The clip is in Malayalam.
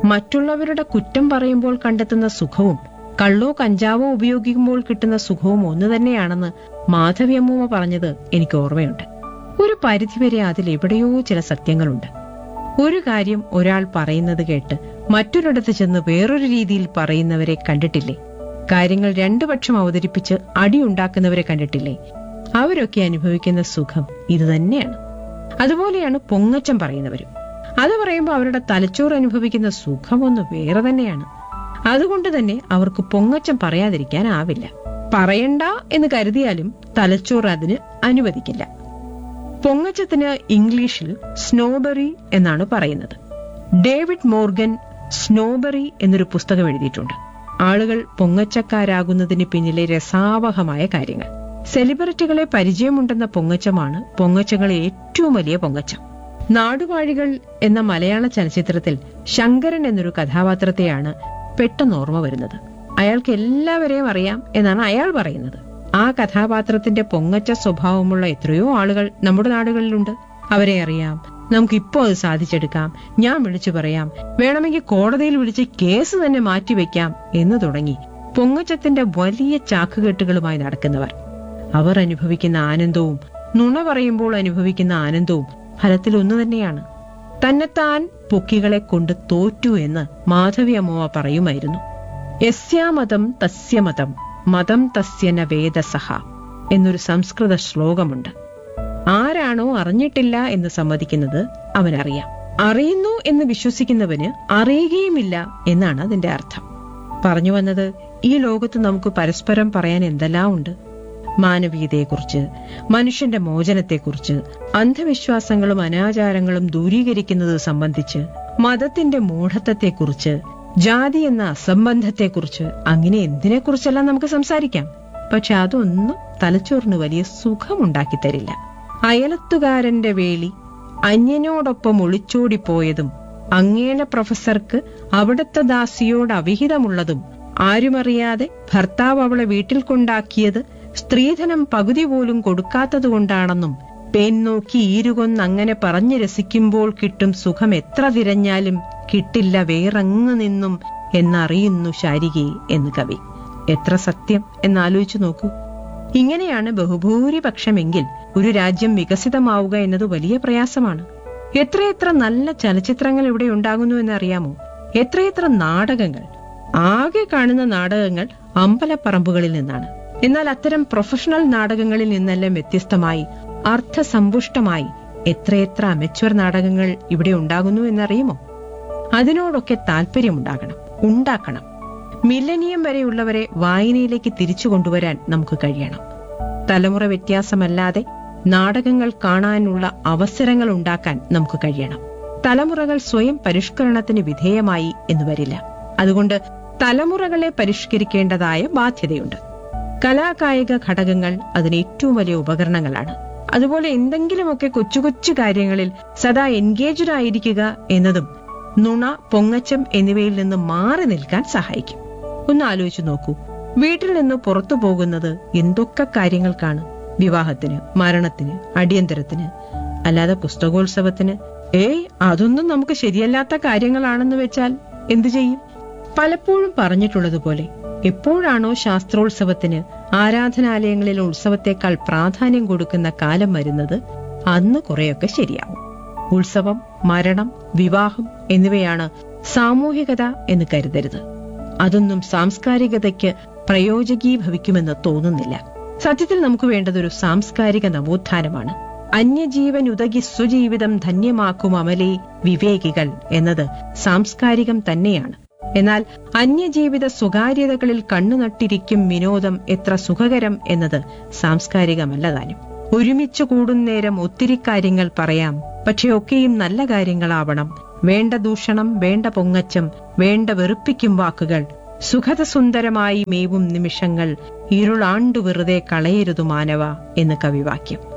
മറ്റുള്ളവരുടെ കുറ്റം പറയുമ്പോൾ കണ്ടെത്തുന്ന സുഖവും കള്ളോ കഞ്ചാവോ ഉപയോഗിക്കുമ്പോൾ കിട്ടുന്ന സുഖവും ഒന്നു തന്നെയാണെന്ന് മാധവിയമ്മൂമ്മ പറഞ്ഞത് എനിക്ക് ഓർമ്മയുണ്ട് ഒരു പരിധിവരെ അതിലെവിടെയോ ചില സത്യങ്ങളുണ്ട് ഒരു കാര്യം ഒരാൾ പറയുന്നത് കേട്ട് മറ്റൊരിടത്ത് ചെന്ന് വേറൊരു രീതിയിൽ പറയുന്നവരെ കണ്ടിട്ടില്ലേ കാര്യങ്ങൾ രണ്ടു പക്ഷം അവതരിപ്പിച്ച് അടിയുണ്ടാക്കുന്നവരെ കണ്ടിട്ടില്ലേ അവരൊക്കെ അനുഭവിക്കുന്ന സുഖം ഇതുതന്നെയാണ് അതുപോലെയാണ് പൊങ്ങച്ചം പറയുന്നവരും അത് പറയുമ്പോൾ അവരുടെ തലച്ചോറ് അനുഭവിക്കുന്ന സുഖമൊന്ന് വേറെ തന്നെയാണ് അതുകൊണ്ട് തന്നെ അവർക്ക് പൊങ്ങച്ചം പറയാതിരിക്കാനാവില്ല പറയണ്ട എന്ന് കരുതിയാലും തലച്ചോറ് അതിന് അനുവദിക്കില്ല പൊങ്ങച്ചത്തിന് ഇംഗ്ലീഷിൽ സ്നോബറി എന്നാണ് പറയുന്നത് ഡേവിഡ് മോർഗൻ സ്നോബറി എന്നൊരു പുസ്തകം എഴുതിയിട്ടുണ്ട് ആളുകൾ പൊങ്ങച്ചക്കാരാകുന്നതിന് പിന്നിലെ രസാവഹമായ കാര്യങ്ങൾ സെലിബ്രിറ്റികളെ പരിചയമുണ്ടെന്ന പൊങ്ങച്ചമാണ് പൊങ്ങച്ചങ്ങളെ ഏറ്റവും വലിയ പൊങ്ങച്ചം നാടുവാഴികൾ എന്ന മലയാള ചലച്ചിത്രത്തിൽ ശങ്കരൻ എന്നൊരു കഥാപാത്രത്തെയാണ് പെട്ടെന്ന് ഓർമ്മ വരുന്നത് അയാൾക്ക് എല്ലാവരെയും അറിയാം എന്നാണ് അയാൾ പറയുന്നത് ആ കഥാപാത്രത്തിന്റെ പൊങ്ങച്ച സ്വഭാവമുള്ള എത്രയോ ആളുകൾ നമ്മുടെ നാടുകളിലുണ്ട് അവരെ അറിയാം നമുക്ക് ഇപ്പോൾ അത് സാധിച്ചെടുക്കാം ഞാൻ വിളിച്ചു പറയാം വേണമെങ്കിൽ കോടതിയിൽ വിളിച്ച് കേസ് തന്നെ മാറ്റിവെക്കാം എന്ന് തുടങ്ങി പൊങ്ങച്ചത്തിന്റെ വലിയ ചാക്കുകെട്ടുകളുമായി നടക്കുന്നവർ അവർ അനുഭവിക്കുന്ന ആനന്ദവും നുണ പറയുമ്പോൾ അനുഭവിക്കുന്ന ആനന്ദവും ഫലത്തിൽ ഒന്നു തന്നെയാണ് തന്നെത്താൻ പൊക്കികളെ കൊണ്ട് തോറ്റു എന്ന് മാധവി അമ്മൂമ്മ പറയുമായിരുന്നു യസ്യാമതം തസ്യമതം മതം തസ്യന വേദസഹ എന്നൊരു സംസ്കൃത ശ്ലോകമുണ്ട് ആരാണോ അറിഞ്ഞിട്ടില്ല എന്ന് സമ്മതിക്കുന്നത് അവനറിയാം അറിയുന്നു എന്ന് വിശ്വസിക്കുന്നവന് അറിയുകയുമില്ല എന്നാണ് അതിന്റെ അർത്ഥം പറഞ്ഞു വന്നത് ഈ ലോകത്ത് നമുക്ക് പരസ്പരം പറയാൻ എന്തെല്ലാം ഉണ്ട് മാനവീയതയെക്കുറിച്ച് മനുഷ്യന്റെ മോചനത്തെക്കുറിച്ച് അന്ധവിശ്വാസങ്ങളും അനാചാരങ്ങളും ദൂരീകരിക്കുന്നത് സംബന്ധിച്ച് മതത്തിന്റെ മൂഢത്വത്തെക്കുറിച്ച് ജാതി എന്ന അസംബന്ധത്തെക്കുറിച്ച് അങ്ങനെ എന്തിനെക്കുറിച്ചെല്ലാം നമുക്ക് സംസാരിക്കാം പക്ഷെ അതൊന്നും തലച്ചോറിന് വലിയ സുഖമുണ്ടാക്കി തരില്ല അയലത്തുകാരന്റെ വേളി അന്യനോടൊപ്പം ഒളിച്ചോടിപ്പോയതും അങ്ങേലെ പ്രൊഫസർക്ക് അവിടുത്തെ ദാസിയോട് അവിഹിതമുള്ളതും ആരുമറിയാതെ ഭർത്താവ് അവളെ വീട്ടിൽ കൊണ്ടാക്കിയത് സ്ത്രീധനം പകുതി പോലും കൊടുക്കാത്തതുകൊണ്ടാണെന്നും പേൻ നോക്കി ഈരുകൊന്ന് അങ്ങനെ പറഞ്ഞു രസിക്കുമ്പോൾ കിട്ടും സുഖം എത്ര തിരഞ്ഞാലും കിട്ടില്ല വേറങ്ങ് നിന്നും എന്നറിയുന്നു ശാരികയെ എന്ന് കവി എത്ര സത്യം എന്നാലോചിച്ചു നോക്കൂ ഇങ്ങനെയാണ് ബഹുഭൂരിപക്ഷമെങ്കിൽ ഒരു രാജ്യം വികസിതമാവുക എന്നത് വലിയ പ്രയാസമാണ് എത്രയെത്ര നല്ല ചലച്ചിത്രങ്ങൾ ഇവിടെ ഉണ്ടാകുന്നു എന്നറിയാമോ എത്രയെത്ര നാടകങ്ങൾ ആകെ കാണുന്ന നാടകങ്ങൾ അമ്പലപ്പറമ്പുകളിൽ നിന്നാണ് എന്നാൽ അത്തരം പ്രൊഫഷണൽ നാടകങ്ങളിൽ നിന്നെല്ലാം വ്യത്യസ്തമായി അർത്ഥസമ്പുഷ്ടമായി എത്രയെത്ര അമച്വർ നാടകങ്ങൾ ഇവിടെ ഉണ്ടാകുന്നു എന്നറിയുമോ അതിനോടൊക്കെ താല്പര്യമുണ്ടാകണം ഉണ്ടാക്കണം മില്ലനിയം വരെയുള്ളവരെ വായനയിലേക്ക് തിരിച്ചു കൊണ്ടുവരാൻ നമുക്ക് കഴിയണം തലമുറ വ്യത്യാസമല്ലാതെ നാടകങ്ങൾ കാണാനുള്ള അവസരങ്ങൾ ഉണ്ടാക്കാൻ നമുക്ക് കഴിയണം തലമുറകൾ സ്വയം പരിഷ്കരണത്തിന് വിധേയമായി എന്ന് വരില്ല അതുകൊണ്ട് തലമുറകളെ പരിഷ്കരിക്കേണ്ടതായ ബാധ്യതയുണ്ട് കലാകായിക ഘടകങ്ങൾ അതിന് ഏറ്റവും വലിയ ഉപകരണങ്ങളാണ് അതുപോലെ എന്തെങ്കിലുമൊക്കെ കൊച്ചു കൊച്ചു കാര്യങ്ങളിൽ സദാ എൻഗേജ്ഡ് ആയിരിക്കുക എന്നതും നുണ പൊങ്ങച്ചം എന്നിവയിൽ നിന്ന് മാറി നിൽക്കാൻ സഹായിക്കും ഒന്ന് ആലോചിച്ചു നോക്കൂ വീട്ടിൽ നിന്ന് പുറത്തു പോകുന്നത് എന്തൊക്കെ കാര്യങ്ങൾക്കാണ് വിവാഹത്തിന് മരണത്തിന് അടിയന്തരത്തിന് അല്ലാതെ പുസ്തകോത്സവത്തിന് ഏയ് അതൊന്നും നമുക്ക് ശരിയല്ലാത്ത കാര്യങ്ങളാണെന്ന് വെച്ചാൽ എന്തു ചെയ്യും പലപ്പോഴും പറഞ്ഞിട്ടുള്ളതുപോലെ എപ്പോഴാണോ ശാസ്ത്രോത്സവത്തിന് ആരാധനാലയങ്ങളിലെ ഉത്സവത്തെക്കാൾ പ്രാധാന്യം കൊടുക്കുന്ന കാലം വരുന്നത് അന്ന് കുറെയൊക്കെ ശരിയാവും ഉത്സവം മരണം വിവാഹം എന്നിവയാണ് സാമൂഹികത എന്ന് കരുതരുത് അതൊന്നും സാംസ്കാരികതയ്ക്ക് പ്രയോജകീഭവിക്കുമെന്ന് തോന്നുന്നില്ല സത്യത്തിൽ നമുക്ക് വേണ്ടത് ഒരു സാംസ്കാരിക നവോത്ഥാനമാണ് അന്യജീവൻ ഉതകി സ്വജീവിതം ധന്യമാക്കും അമലേ വിവേകികൾ എന്നത് സാംസ്കാരികം തന്നെയാണ് എന്നാൽ അന്യജീവിത സ്വകാര്യതകളിൽ കണ്ണുനട്ടിരിക്കും വിനോദം എത്ര സുഖകരം എന്നത് സാംസ്കാരികമല്ല താനും ഒരുമിച്ച് കൂടുന്നേരം ഒത്തിരി കാര്യങ്ങൾ പറയാം പക്ഷെ ഒക്കെയും നല്ല കാര്യങ്ങളാവണം വേണ്ട ദൂഷണം വേണ്ട പൊങ്ങച്ചം വേണ്ട വെറുപ്പിക്കും വാക്കുകൾ സുഖതസുന്ദരമായി മേവും നിമിഷങ്ങൾ ഇരുളാണ്ടു വെറുതെ കളയരുതു മാനവ എന്ന് കവിവാക്യം